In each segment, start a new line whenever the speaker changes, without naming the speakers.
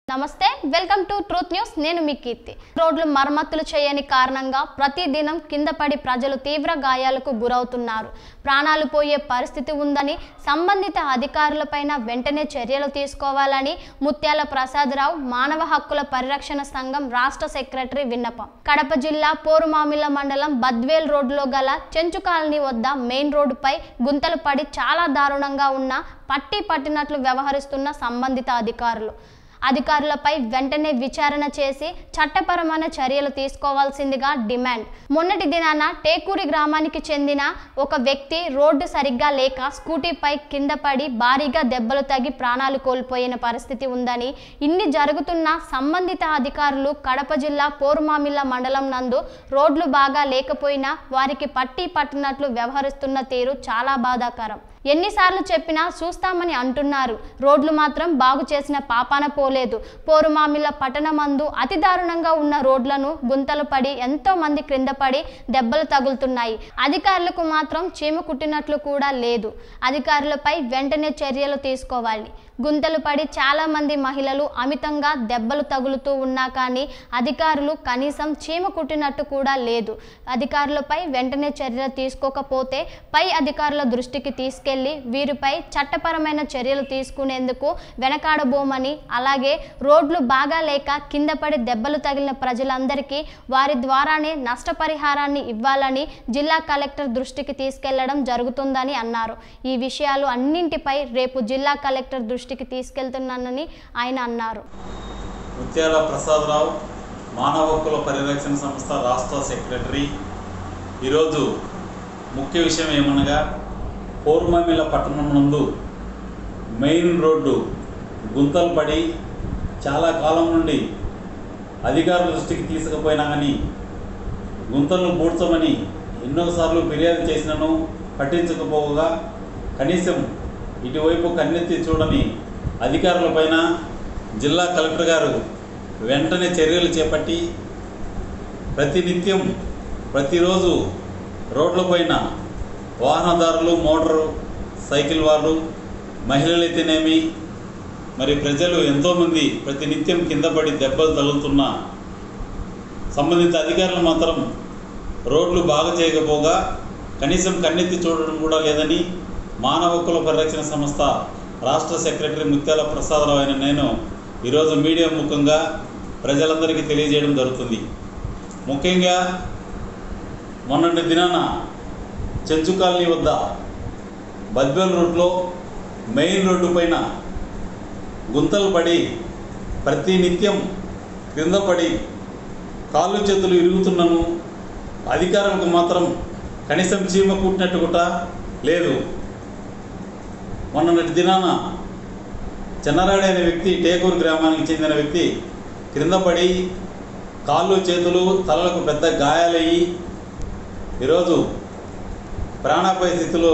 నమస్తే welcome to truth news నేను మీ కీర్తి రోడ్లు మరమ్మతులు చేయని కారణంగా ప్రతి దినం కింద పడి ప్రజలు తీవ్ర గాయాలకు గురవుతున్నారు ప్రాణాలు పోయే పరిస్థితి ఉందని సంబంధిత అధికారులపైన వెంటనే చర్యలు తీసుకోవాలని ముత్యాల ప్రసాదరావు మానవ హక్కుల పరిరక్షణ సంఘం రాష్ట్ర సెక్రటరీ విన్నపం కడప జిల్లా పోరుమామిళ్ళ మండలం బద్వేల్ రోడ్లో గల చెంచు కాలనీ వద్ద మెయిన్ రోడ్డుపై గుంతలు పడి చాలా దారుణంగా ఉన్న పట్టి పట్టినట్లు వ్యవహరిస్తున్న సంబంధిత అధికారులు అధికారులపై వెంటనే విచారణ చేసి చట్టపరమైన చర్యలు తీసుకోవాల్సిందిగా డిమాండ్ మొన్నటి దినాన టేకూరి గ్రామానికి చెందిన ఒక వ్యక్తి రోడ్డు సరిగ్గా లేక స్కూటీపై కింద పడి భారీగా దెబ్బలు తగి ప్రాణాలు కోల్పోయిన పరిస్థితి ఉందని ఇన్ని జరుగుతున్న సంబంధిత అధికారులు కడప జిల్లా పోరుమామిళ్ళ మండలం నందు రోడ్లు బాగా లేకపోయినా వారికి పట్టి పట్టినట్లు వ్యవహరిస్తున్న తీరు చాలా బాధాకరం ఎన్నిసార్లు చెప్పినా చూస్తామని అంటున్నారు రోడ్లు మాత్రం బాగు చేసిన పాపాన పోలేదు పోరుమామిళ్ళ పట్టణమందు అతి దారుణంగా ఉన్న రోడ్లను గుంతలు పడి ఎంతో మంది క్రింద పడి దెబ్బలు తగులుతున్నాయి అధికారులకు మాత్రం చీమ కుట్టినట్లు కూడా లేదు అధికారులపై వెంటనే చర్యలు తీసుకోవాలి గుంతలు పడి చాలా మంది మహిళలు అమితంగా దెబ్బలు తగులుతూ ఉన్నా కానీ అధికారులు కనీసం చీమ కుట్టినట్టు కూడా లేదు అధికారులపై వెంటనే చర్యలు తీసుకోకపోతే పై అధికారుల దృష్టికి తీసుకెళ్లి వీరిపై చట్టపరమైన చర్యలు తీసుకునేందుకు వెనకాడబోమని అలాగే రోడ్లు బాగా లేక కింద పడి దెబ్బలు తగిలిన ప్రజలందరికీ వారి ద్వారానే నష్టపరిహారాన్ని ఇవ్వాలని జిల్లా కలెక్టర్ దృష్టికి తీసుకెళ్లడం జరుగుతుందని అన్నారు ఈ విషయాలు అన్నింటిపై రేపు జిల్లా కలెక్టర్ దృష్టికి తీసుకెళ్తున్నానని ఆయన అన్నారు
ముత్యాల ప్రసాదరావు మానవ హక్కుల పరిరక్షణ సంస్థ రాష్ట్ర సెక్రటరీ ఈరోజు ముఖ్య విషయం ఏమనగా పౌర్ణమిల పట్టణం నందు మెయిన్ రోడ్డు గుంతలు పడి చాలా కాలం నుండి అధికారుల దృష్టికి తీసుకుపోయినా కానీ గుంతలను పూడ్చమని ఎన్నోసార్లు ఫిర్యాదు చేసినను పట్టించకపోగా కనీసం ఇటువైపు కన్నెత్తి చూడని అధికారులపైన జిల్లా కలెక్టర్ గారు వెంటనే చర్యలు చేపట్టి ప్రతినిత్యం ప్రతిరోజు రోడ్లపైన వాహనదారులు మోటారు సైకిల్ వాళ్ళు మహిళలైతేనేమి మరి ప్రజలు ఎంతోమంది ప్రతినిత్యం కింద పడి దెబ్బలు తగులుతున్న సంబంధిత అధికారులు మాత్రం రోడ్లు బాగు చేయకపోగా కనీసం కన్నెత్తి చూడడం కూడా లేదని మానవ హక్కుల పరిరక్షణ సంస్థ రాష్ట్ర సెక్రటరీ ముత్యాల ప్రసాదరావు అయిన నేను ఈరోజు మీడియా ముఖంగా ప్రజలందరికీ తెలియజేయడం జరుగుతుంది ముఖ్యంగా మొన్నటి దినాన చెంచు కాలనీ వద్ద బద్వేల్ రోడ్లో మెయిన్ రోడ్డు పైన గుంతలు పడి ప్రతి నిత్యం క్రింద పడి కాళ్ళు చేతులు ఇరుగుతున్నను అధికారులకు మాత్రం కనీసం చీమ కుట్టినట్టు కూడా లేదు మొన్నటి దినాన చెన్నరాడి అనే వ్యక్తి టేకూరు గ్రామానికి చెందిన వ్యక్తి క్రింద పడి కాళ్ళు చేతులు తలలకు పెద్ద గాయాలయ్యి ఈరోజు ప్రాణాపాయ స్థితిలో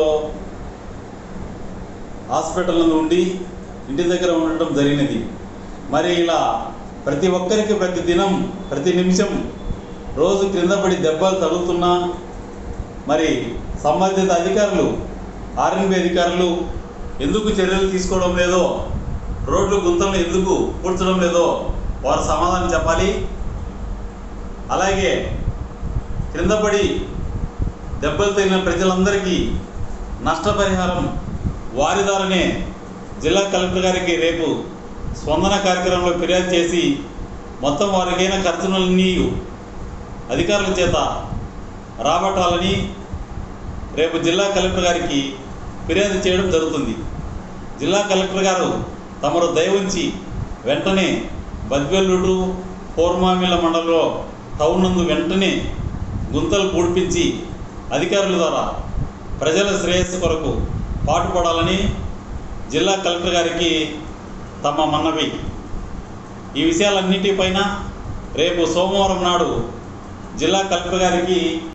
హాస్పిటల్ నందు ఉండి ఇంటి దగ్గర ఉండటం జరిగినది మరి ఇలా ప్రతి ఒక్కరికి ప్రతి దినం ప్రతి నిమిషం రోజు క్రింద పడి దెబ్బలు తగులుతున్నా మరి సంబంధిత అధికారులు ఆర్ఎన్బి అధికారులు ఎందుకు చర్యలు తీసుకోవడం లేదో రోడ్లు గుంతలను ఎందుకు పూడ్చడం లేదో వారు సమాధానం చెప్పాలి అలాగే క్రింద పడి దెబ్బలు తగిలిన ప్రజలందరికీ నష్టపరిహారం వారి ద్వారానే జిల్లా కలెక్టర్ గారికి రేపు స్పందన కార్యక్రమంలో ఫిర్యాదు చేసి మొత్తం వారికైన ఖర్చులన్నీ అధికారుల చేత రాబట్టాలని రేపు జిల్లా కలెక్టర్ గారికి ఫిర్యాదు చేయడం జరుగుతుంది జిల్లా కలెక్టర్ గారు తమరు దయ ఉంచి వెంటనే బద్వెల్లుడు పౌర్మామిల మండలంలో టౌన్ నందు వెంటనే గుంతలు పూడ్పించి అధికారుల ద్వారా ప్రజల శ్రేయస్సు కొరకు పాటుపడాలని జిల్లా కలెక్టర్ గారికి తమ మన్నవి ఈ విషయాలన్నిటిపైన రేపు సోమవారం నాడు జిల్లా కలెక్టర్ గారికి